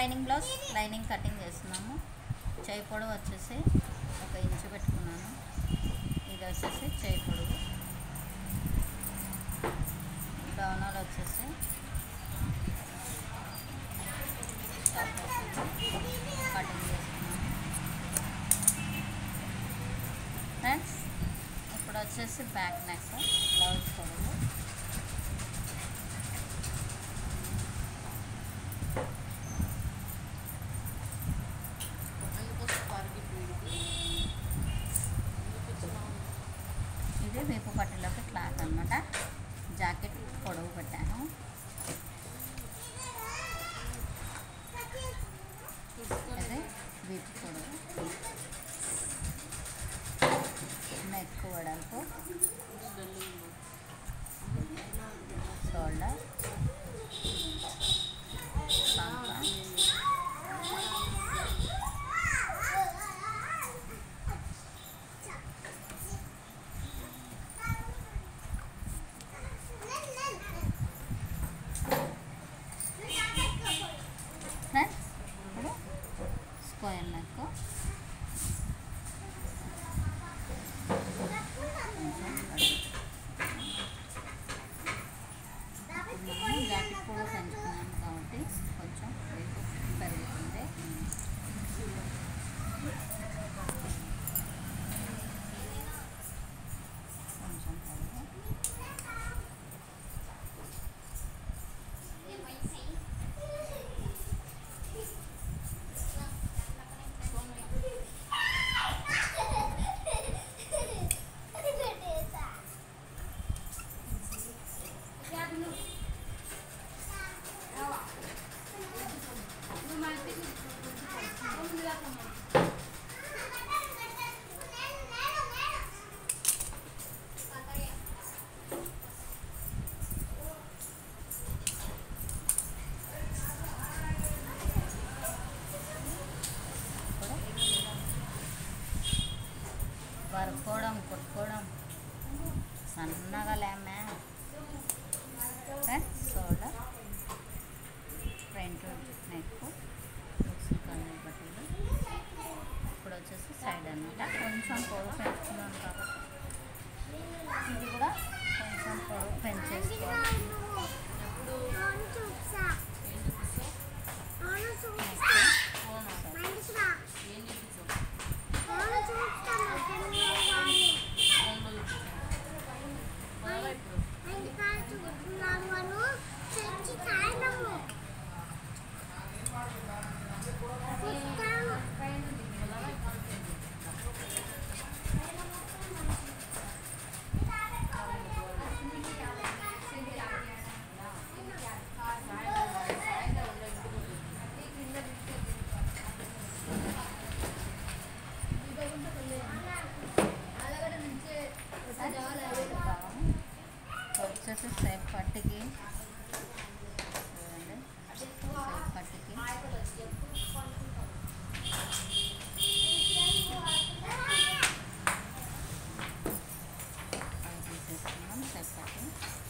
lining blouse lining cutting చేస్తున్నాము చేయి పొడవు వచ్చేసి ఒక ఇంచు పెట్టుకున్నాను ఇది వచ్చేసి చేయి పొడవు డౌనాలు వచ్చేసి కటింగ్ చేస్తున్నాను ఫ్రెండ్స్ ఇప్పుడు వచ్చేసి బ్యాక్ నెక్ బ్లౌజ్ పొడవు ఇది వేపు పట్టులోకి క్లాత్ అనమాట జాకెట్ పొడవు పెట్టాను ఇది వీపు పొడవు నెక్ వెడల్పు షోల్డర్ సంక ఫ్రెండ్స్ ఇప్పుడు స్క్వేర్ నెక్ మనం జాకెట్ కూడా పెంచుకున్నాం కాబట్టి కొంచెం వెయిట్ పెరుగుతుంది కొంచెం పెరుగు వరుకోవడం కొట్టుకోవడం సన్నగా లేమే షోల్డర్ ఫ్రంట్ నెక్ కన్నీ బట్టలు ఇప్పుడు వచ్చేసి సైడ్ అనమాట కొంచెం పొడవు పెంచుకున్నాను కాబట్టి ఇది కూడా కొంచెం పొడవు పెంచేసుకోవాలి వచ్చేసి సేఫ్ పట్టుకి చూడండి సేఫ్ పట్టుకి అవి తీసేసుకున్నాం సేఫ్ పట్టు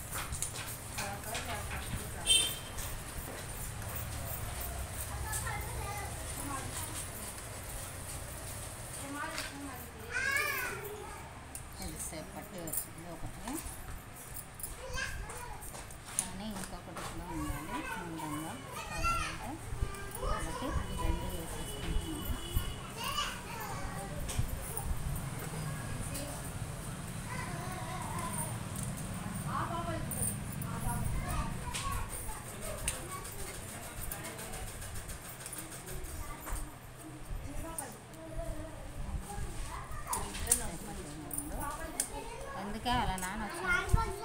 ఇది సేఫ్ పట్టు వస్తుంది ఒకటి కానీ ఇంకొకటి కూడా ఉండాలి అందంగా కావాలంటే ఒకటి రెండు వేసేసుకుంటున్నాను అందుకే అలా నాన్న వచ్చాను